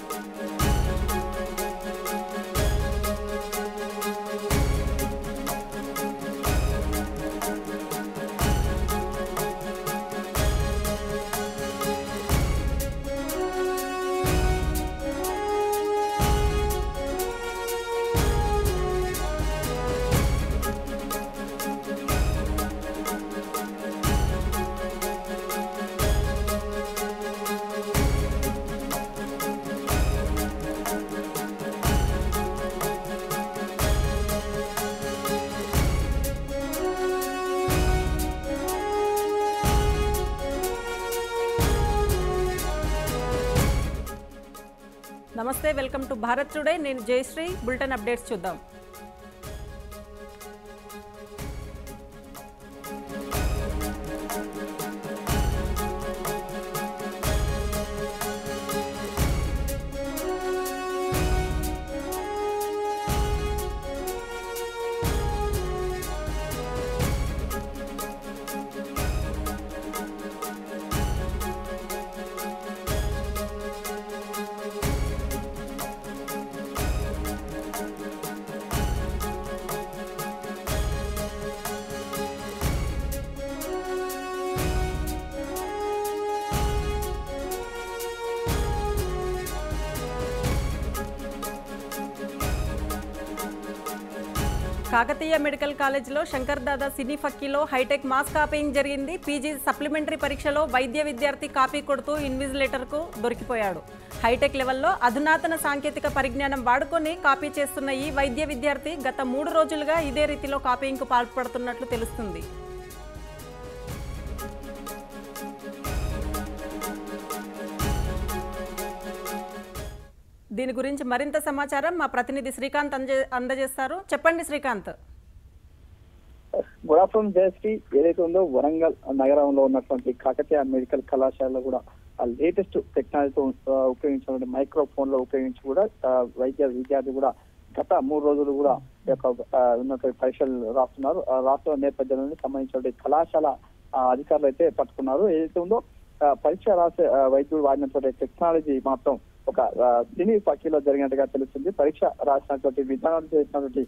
నమస్తే welcome to Bharat today నేను Jayashree bulletin updates చూద్దాం కాకతీయ మెడికల్ కాలేజ్లో శంకర్ దాదా సినీ ఫక్కీలో హైటెక్ మాస్ కాపీయింగ్ జరిగింది పీజీ సప్లిమెంటరీ పరీక్షలో వైద్య విద్యార్థి కాపీ కొడుతూ ఇన్విజిలేటర్కు దొరికిపోయాడు హైటెక్ లెవెల్లో అధునాతన సాంకేతిక పరిజ్ఞానం వాడుకొని కాపీ చేస్తున్న ఈ వైద్య విద్యార్థి గత మూడు రోజులుగా ఇదే రీతిలో కాపీయింగ్కు పాల్పడుతున్నట్లు తెలుస్తుంది దీని గురించి మరింత సమాచారం మా ప్రతినిధి శ్రీకాంత్ అంజే- అందజేస్తారు చెప్పండి శ్రీకాంత్ గుడ్ ఆఫ్టర్నూన్ జయశ్రీ ఏదైతే ఉందో వరంగల్ నగరంలో ఉన్నటువంటి కాకతీయ మెడికల్ కళాశాలలో కూడా ఆ లేటెస్ట్ టెక్నాలజీతో ఆ, ఉపయోగించినటువంటి మైక్రోఫోన్ లో ఉపయోగించి కూడా ఆ, వైద్య విద్యార్థి కూడా గత మూడు రోజులు కూడా ఈ యొక్క ఆ, ఉన్నటువంటి పరీక్షలు రాస్తున్నారు ఆ, రాస్తున్న నేపథ్యంలో సంబంధించినటువంటి కళాశాల ఆ, అధికారులు అయితే పట్టుకున్నారు ఏదైతే ఉందో ఆ, పరీక్ష రాసే ఆ, వైద్యుడు వాడినటువంటి టెక్నాలజీ మాత్రం ఒక ఆ, సినీ పక్కీలో జరిగినట్టుగా తెలుస్తుంది పరీక్ష రాసినటువంటి విధానాలు చేసినటువంటి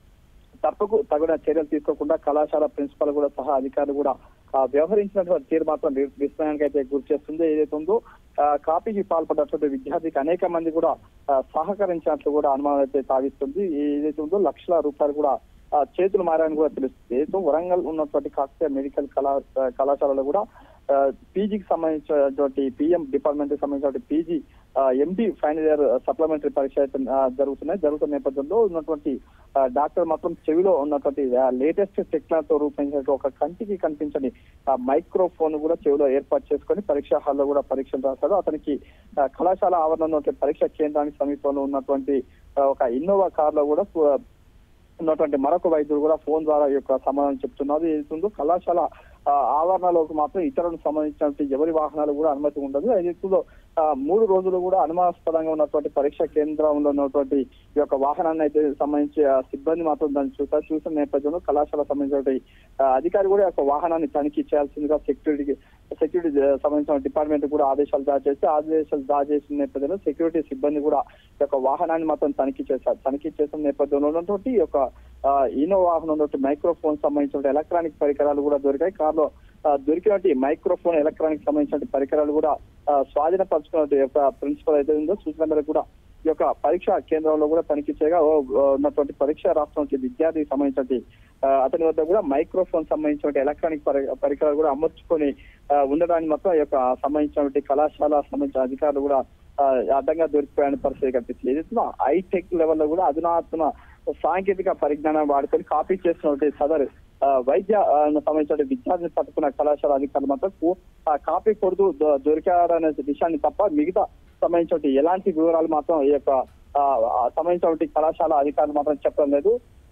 తప్పకు తగిన చర్యలు తీసుకోకుండా కళాశాల ప్రిన్సిపల్ కూడా సహా అధికారులు కూడా ఆ, వ్యవహరించినటువంటి తీరు మాత్రం వి- విస్మయానికి అయితే గురి చేస్తుంది ఏదైతే ఉందో ఆ, కాపీకి పాల్పడినటువంటి విద్యార్థికి అనేక మంది కూడా ఆ, సహకరించినట్లు కూడా అనుమానం అయితే సాగిస్తుంది ఏదైతే ఉందో లక్షల రూపాయలు కూడా ఆ, చేతులు మారని కూడా తెలుస్తుంది ఏదైతే వరంగల్ ఉన్నటువంటి కాకతీయ మెడికల్ కళా ఆ, కళాశాలలో కూడా పీజీకి సంబంధించినటువంటి పిఎం డిపార్ట్మెంట్ కి సంబంధించినటువంటి PG MD final year supplementary పరీక్ష అయితే ఆ, జరుగుతున్నాయి జరుగుతున్న నేపథ్యంలో ఉన్నటువంటి ఆ, డాక్టర్ మాత్రం చెవిలో ఉన్నటువంటి లేటెస్ట్ టెక్నాలజీతో రూపొందించిన ఒక కంటికి కనిపించని మైక్రోఫోన్ కూడా చెవిలో ఏర్పాటు చేసుకొని పరీక్షా హాల్లో కూడా పరీక్షలు రాశాడు అతనికి ఆ, కళాశాల ఆవరణలో ఉన్నటువంటి పరీక్ష కేంద్రానికి సమీపంలో ఉన్నటువంటి ఆ, ఒక ఇన్నోవా కార్ లో కూడా పు- ఉన్నటువంటి మరొక వైద్యుడు కూడా ఫోన్ ద్వారా ఈ యొక్క సమాధానం చెప్తున్నారు ఏదైతుందో కళాశాల ఆ, ఆవరణలోకి మాత్రం ఇతరులకు సంబంధించినటువంటి ఎవరి వాహనాలు కూడా అనుమతి ఉండదు ఏదైతుందో ఆ, మూడు రోజులు కూడా అనుమానాస్పదంగా ఉన్నటువంటి పరీక్ష కేంద్రంలో ఉన్నటువంటి ఈ యొక్క వాహనాన్ని అయితే సంబంధించి ఆ, సిబ్బంది మాత్రం దాన్ని చూసారు చూసిన నేపథ్యంలో కళాశాల సంబంధించినటువంటి ఆ, అధికారి కూడా ఈ యొక్క వాహనాన్ని తనిఖీ చేయాల్సిందిగా సెక్యూరిటీకి సెక్యూరిటీ సంబంధించిన డిపార్ట్మెంట్ కూడా ఆదేశాలు జారీ చేసి ఆదేశాలు జారీ చేసిన నేపథ్యంలో సెక్యూరిటీ సిబ్బంది కూడా ఈ యొక్క వాహనాన్ని మాత్రం తనిఖీ చేశారు తనిఖీ చేసిన నేపథ్యంలో ఉన్నటువంటి ఈ యొక్క ఆ, ఈనో వాహనం ఉన్నటువంటి మైక్రోఫోన్ సంబంధించిన ఎలక్ట్రానిక్ పరికరాలు కూడా దొరికాయి కార్లో ఆ, దొరికినటువంటి మైక్రోఫోన్ ఎలక్ట్రానిక్ సంబంధించిన పరికరాలు కూడా ఆ, స్వాధీనపరచుకున్న యొక్క ప్రిన్సిపల్ అయితే ఉందో సూచన మేరకు కూడా ఈ యొక్క పరీక్ష కేంద్రంలో కూడా తనిఖీ చేయగా ఓ, ఓ, ఉన్నటువంటి పరీక్ష రాష్ట్రం విద్యార్థికి సంబంధించినటువంటి ఆ, అతని వద్ద కూడా మైక్రోఫోన్ సంబంధించిన ఎలక్ట్రానిక్ పరి- పరికరాలు కూడా అమర్చుకొని ఆ, ఉండడానికి మొత్తం ఈ యొక్క సంబంధించినటువంటి కళాశాల సంబంధించిన అధికారులు కూడా ఆ, అడ్డంగా దొరికిపోయిన పరిస్థితి కనిపిస్తుంది ఏదైతే హైటెక్ లెవెల్లో కూడా అధునాతన సాంకేతిక పరిజ్ఞానం వాడుకొని కాపీ చేస్తున్నటువంటి సదరు ఆ, వైద్య ఆ, సంబంధించిన విద్యార్థిని పట్టుకున్న కళాశాల అధికారులు మాత్రం కు- ఆ కాపీ కొడుతూ దొ- దొరికారనే విషయాన్ని తప్ప మిగతా సంబంధించిన ఎలాంటి వివరాలు మాత్రం ఈ యొక్క ఆ, ఆ సంబంధించినటువంటి కళాశాల అధికారులు మాత్రం చెప్పడం లేదు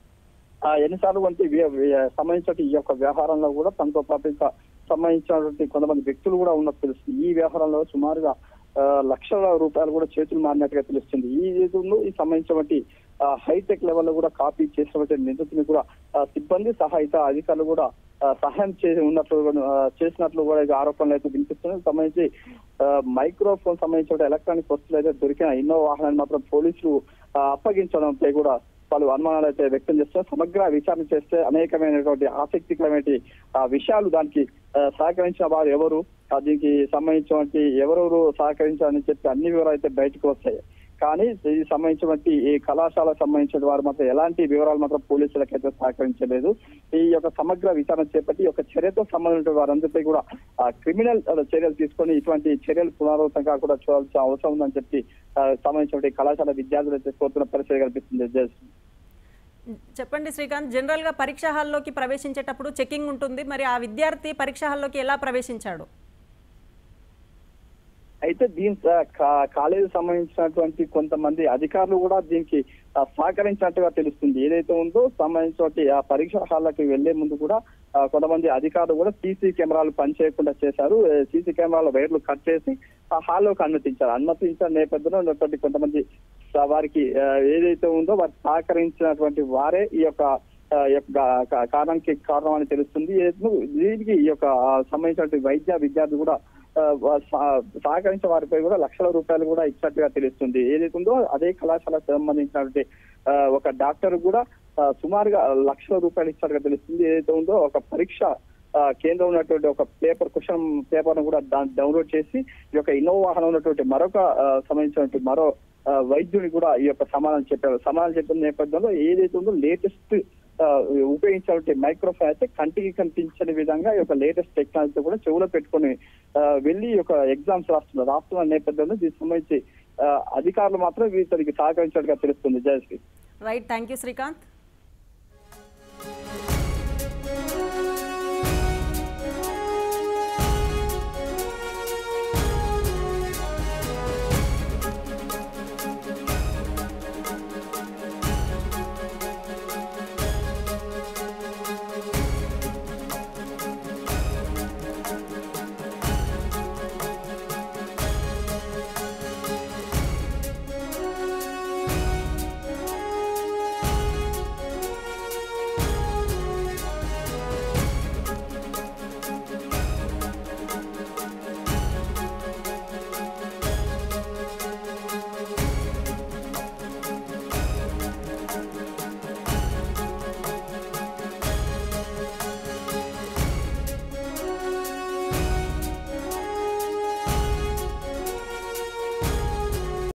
ఆ, ఎన్నిసార్లు వంటి వి- వి- సంబంధించిన ఈ యొక్క వ్యవహారంలో కూడా తనతో పాటు ఇంకా సంబంధించినటువంటి కొంతమంది వ్యక్తులు కూడా ఉన్నట్టు తెలుస్తుంది ఈ వ్యవహారంలో సుమారుగా ఆ, లక్షల రూపాయలు కూడా చేతులు మారినట్టుగా తెలుస్తుంది ఈ ఏదో ఈ సంబంధించినటువంటి ఆ, హైటెక్ లెవెల్లో కూడా కాపీ చేసినటువంటి నిందితుని కూడా ఆ, సిబ్బంది సహాయిత అధికారులు కూడా ఆ, సహాయం చేసి ఉన్నట్లు కూడా, ఆ, చేసినట్లు కూడా ఇక ఆరోపణలు అయితే వినిపిస్తున్నాయి సంబంధించి మైక్రోఫోన్ సంబంధించిన ఎలక్ట్రానిక్ వస్తువులు అయితే దొరికిన ఎన్నో వాహనాన్ని మాత్రం పోలీసులు ఆ, అప్పగించడంపై కూడా పలు అనుమానాలు అయితే వ్యక్తం చేస్తున్నారు సమగ్ర విచారణ చేస్తే అనేకమైనటువంటి ఆసక్తికరమైన ఆ, విషయాలు దానికి ఆ, సహకరించిన వారు ఎవరు ఆ, దీనికి సంబంధించినటువంటి ఎవరెవరు సహకరించారని చెప్పి అన్ని వివరాలు అయితే బయటకు వస్తాయి కానీ ఇది సంబంధించినటువంటి ఈ కళాశాలకు సంబంధించిన వారు మాత్రం ఎలాంటి వివరాలు మాత్రం పోలీసులకు అయితే సహకరించలేదు ఈ యొక్క సమగ్ర విచారణ చేపట్టి ఈ యొక్క చర్యతో సంబంధించిన వారందరిపై కూడా ఆ, క్రిమినల్ ఆ, చర్యలు తీసుకొని ఇటువంటి చర్యలు పునరావృతంగా కూడా చూడాల్సిన అవసరం ఉందని చెప్పి ఆ, సంబంధించినటువంటి కళాశాల విద్యార్థులు అయితే కోరుతున్న పరిస్థితి కనిపిస్తుంది జస్ట్ చెప్పండి శ్రీకాంత్ జనరల్గా పరీక్షా హాల్లోకి ప్రవేశించేటప్పుడు చెకింగ్ ఉంటుంది మరి ఆ విద్యార్థి పరీక్షా హాల్లోకి ఎలా ప్రవేశించాడు అయితే దీని కా- కాలేజీ సంబంధించినటువంటి కొంతమంది అధికారులు కూడా దీనికి ఆ, సహకరించినట్టుగా తెలుస్తుంది ఏదైతే ఉందో సంబంధించినటువంటి ఆ పరీక్ష హాళ్ళకి వెళ్లే ముందు కూడా ఆ, కొంతమంది అధికారులు కూడా సీసీ కెమెరాలు పనిచేయకుండా చేశారు సీసీ కెమెరాల వైర్లు కట్ చేసి ఆ హాల్లోకి అనుమతించారు అనుమతించిన నేపథ్యంలో ఉన్నటువంటి కొంతమంది ఆ, వారికి ఆ, ఏదైతే ఉందో వారికి సహకరించినటువంటి వారే ఈ యొక్క ఆ, యొక్క కా- కారణానికి కారణం అని తెలుస్తుంది ఏదో- దీనికి ఈ యొక్క ఆ, సంబంధించినటువంటి వైద్య విద్యార్థి కూడా ఆ, వా- సహ- సహకరించిన వారిపై కూడా లక్షల రూపాయలు కూడా ఇచ్చినట్టుగా తెలుస్తుంది ఏదైతే ఉందో అదే కళాశాలకు సంబంధించినటువంటి ఆ, ఒక డాక్టర్ కూడా ఆ, సుమారుగా లక్షల రూపాయలు ఇచ్చినట్టుగా తెలుస్తుంది ఏదైతే ఉందో ఒక పరీక్ష ఆ, కేంద్రం ఉన్నటువంటి ఒక పేపర్ క్వశ్చన్ పేపర్ ను కూడా దాన్ని డౌన్లోడ్ చేసి ఈ యొక్క ఇన్నోవా వాహనం ఉన్నటువంటి మరొక ఆ, సంబంధించినటువంటి మరో ఆ, వైద్యుని కూడా ఈ యొక్క సమాధానం చెప్పారు సమాధానం చెప్పిన నేపథ్యంలో ఏదైతే ఉందో లేటెస్ట్ ఉపయోగించినటువంటి మైక్రోఫోన్ అయితే కంటికి కనిపించని విధంగా ఈ యొక్క లేటెస్ట్ టెక్నాలజీ కూడా చెవులో పెట్టుకొని ఆ, వెళ్ళి ఈ యొక్క ఎగ్జామ్స్ రాస్తున్నారు రాస్తున్న నేపథ్యంలో దీనికి సంబంధించి ఆ, అధికారులు మాత్రం వీటికి సహకరించినట్టుగా తెలుస్తుంది Jayasri right thank you Srikanth